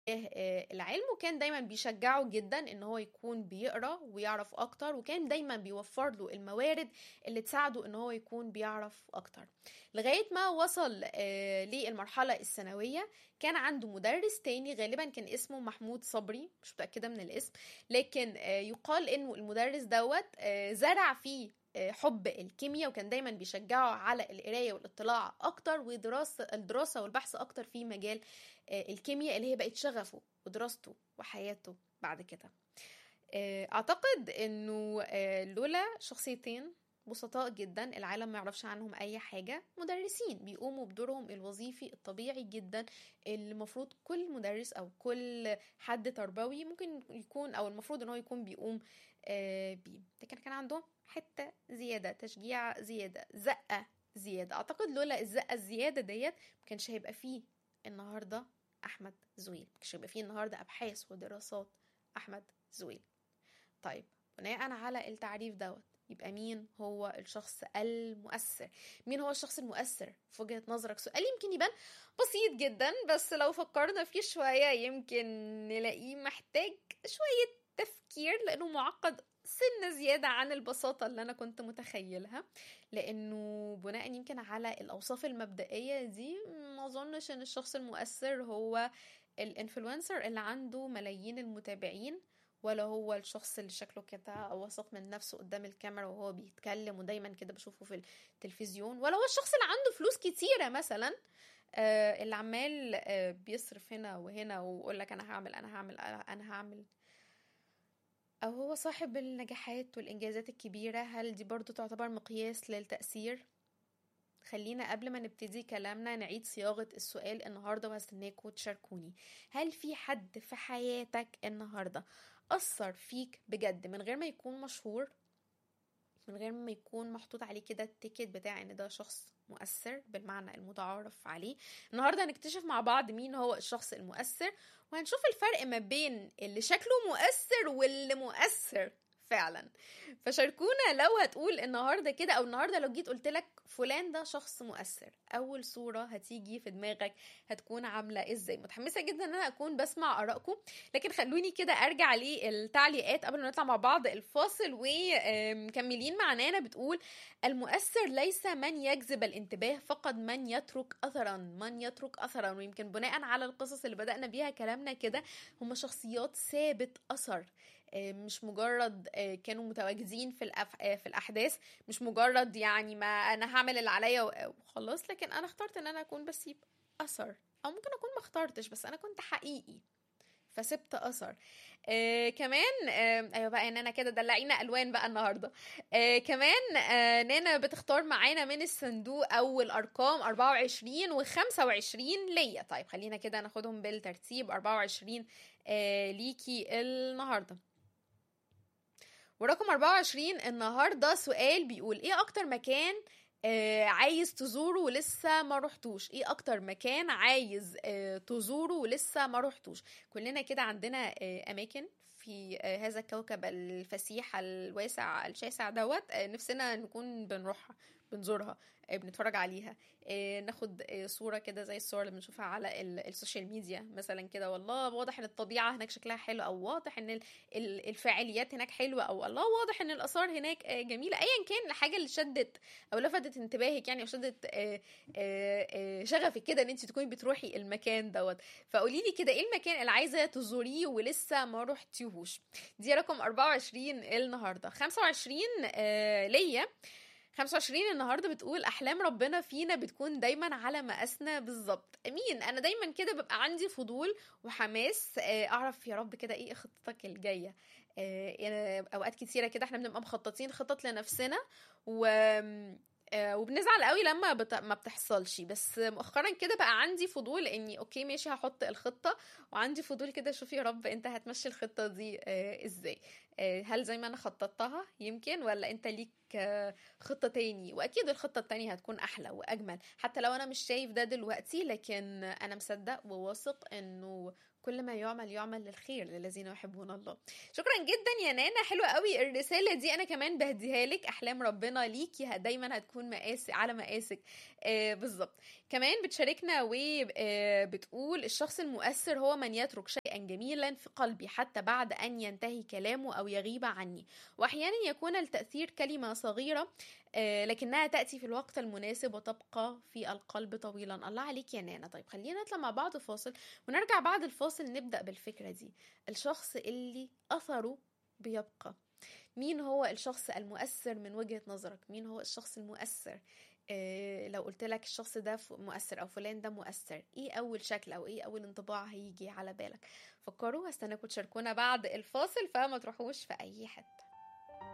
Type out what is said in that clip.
العلم وكان دايما بيشجعه جدا ان هو يكون بيقرا ويعرف اكتر وكان دايما بيوفر له الموارد اللي تساعده ان هو يكون بيعرف اكتر لغايه ما وصل للمرحله الثانويه كان عنده مدرس تاني غالبا كان اسمه محمود صبري مش متاكده من الاسم لكن يقال انه المدرس دوت زرع فيه حب الكيمياء وكان دايما بيشجعه على القرايه والاطلاع اكتر ودراسه الدراسه والبحث اكتر في مجال الكيمياء اللي هي بقت شغفه ودراسته وحياته بعد كده اعتقد انه لولا شخصيتين بسطاء جدا العالم ما يعرفش عنهم اي حاجه مدرسين بيقوموا بدورهم الوظيفي الطبيعي جدا اللي المفروض كل مدرس او كل حد تربوي ممكن يكون او المفروض ان هو يكون بيقوم بيه لكن كان عندهم حته زياده تشجيع زياده زقه زياده اعتقد لولا الزقه الزياده ديت ما كانش هيبقى فيه النهارده احمد زويل ما كانش هيبقى فيه النهارده ابحاث ودراسات احمد زويل طيب بناء على التعريف دوت يبقى مين هو الشخص المؤثر مين هو الشخص المؤثر في وجهة نظرك سؤال يمكن يبان بسيط جدا بس لو فكرنا فيه شوية يمكن نلاقيه محتاج شوية تفكير لأنه معقد سنة زيادة عن البساطة اللي أنا كنت متخيلها لأنه بناء يمكن على الأوصاف المبدئية دي ما أظنش أن الشخص المؤثر هو الانفلونسر اللي عنده ملايين المتابعين ولا هو الشخص اللي شكله كده واثق من نفسه قدام الكاميرا وهو بيتكلم ودايما كده بشوفه في التلفزيون ولا هو الشخص اللي عنده فلوس كتيرة مثلا آه اللي عمال آه بيصرف هنا وهنا ويقول لك انا هعمل انا هعمل انا هعمل او هو صاحب النجاحات والانجازات الكبيرة هل دي برضو تعتبر مقياس للتأثير خلينا قبل ما نبتدي كلامنا نعيد صياغة السؤال النهاردة وهستناكوا تشاركوني هل في حد في حياتك النهاردة أثر فيك بجد من غير ما يكون مشهور من غير ما يكون محطوط عليه كده التيكت بتاع ان ده شخص مؤثر بالمعنى المتعارف عليه النهارده هنكتشف مع بعض مين هو الشخص المؤثر وهنشوف الفرق ما بين اللي شكله مؤثر واللي مؤثر فعلا فشاركونا لو هتقول النهارده كده او النهارده لو جيت قلت لك فلان ده شخص مؤثر اول صوره هتيجي في دماغك هتكون عامله ازاي متحمسه جدا ان انا اكون بسمع ارائكم لكن خلوني كده ارجع للتعليقات قبل ما نطلع مع بعض الفاصل ومكملين معانا بتقول المؤثر ليس من يجذب الانتباه فقط من يترك اثرا من يترك اثرا ويمكن بناء على القصص اللي بدانا بيها كلامنا كده هم شخصيات ثابت اثر مش مجرد كانوا متواجدين في الأف... في الاحداث مش مجرد يعني ما انا هعمل اللي عليا وخلاص لكن انا اخترت ان انا اكون بسيب اثر او ممكن اكون ما اخترتش بس انا كنت حقيقي فسبت اثر آه كمان آه ايوه بقى ان انا كده دلعينا الوان بقى النهارده آه كمان آه نانا بتختار معانا من الصندوق اول ارقام 24 و25 ليا طيب خلينا كده ناخدهم بالترتيب 24 آه ليكي النهارده ورقم 24 النهارده سؤال بيقول ايه اكتر مكان آه عايز تزوره ولسه ما رحتوش ايه اكتر مكان عايز آه تزوره ولسه ما رحتوش كلنا كده عندنا آه اماكن في آه هذا الكوكب الفسيح الواسع الشاسع دوت آه نفسنا نكون بنروحها بنزورها بنتفرج عليها ناخد صوره كده زي الصور اللي بنشوفها على السوشيال ميديا مثلا كده والله واضح ان الطبيعه هناك شكلها حلو او واضح ان الفاعليات هناك حلوه او الله واضح ان الاثار هناك جميله ايا كان الحاجه اللي شدت او لفتت انتباهك يعني او شدت شغفك كده ان انت تكوني بتروحي المكان دوت فقولي لي كده ايه المكان اللي عايزه تزوريه ولسه ما رحتيهوش دي رقم 24 النهارده 25 ليا 25 النهارده بتقول احلام ربنا فينا بتكون دايما على مقاسنا بالظبط امين انا دايما كده ببقى عندي فضول وحماس اعرف يا رب كده ايه خطتك الجايه يعني اوقات كتيره كده احنا بنبقى مخططين خطط لنفسنا و وبنزعل قوي لما بت... ما بتحصلش بس مؤخرا كده بقى عندي فضول اني اوكي ماشي هحط الخطه وعندي فضول كده اشوف يا رب انت هتمشي الخطه دي آه ازاي آه هل زي ما انا خططتها يمكن ولا انت ليك آه خطه تاني واكيد الخطه التانية هتكون احلى واجمل حتى لو انا مش شايف ده دلوقتي لكن انا مصدق وواثق انه كل ما يعمل يعمل للخير للذين يحبون الله شكرا جدا يا نانا حلوة قوي الرسالة دي أنا كمان بهديها لك أحلام ربنا ليكي دايما هتكون مقاس على مقاسك آه بالظبط كمان بتشاركنا وبتقول الشخص المؤثر هو من يترك شيئا جميلا في قلبي حتى بعد أن ينتهي كلامه أو يغيب عني وأحيانا يكون التأثير كلمة صغيرة لكنها تأتي في الوقت المناسب وتبقى في القلب طويلا الله عليك يا نانا طيب خلينا نطلع مع بعض فاصل ونرجع بعد الفاصل نبدأ بالفكرة دي الشخص اللي أثره بيبقى مين هو الشخص المؤثر من وجهة نظرك مين هو الشخص المؤثر إيه لو قلت لك الشخص ده مؤثر او فلان ده مؤثر ايه اول شكل او ايه اول انطباع هيجي على بالك فكروا هستناكم تشاركونا بعد الفاصل فما تروحوش في اي حته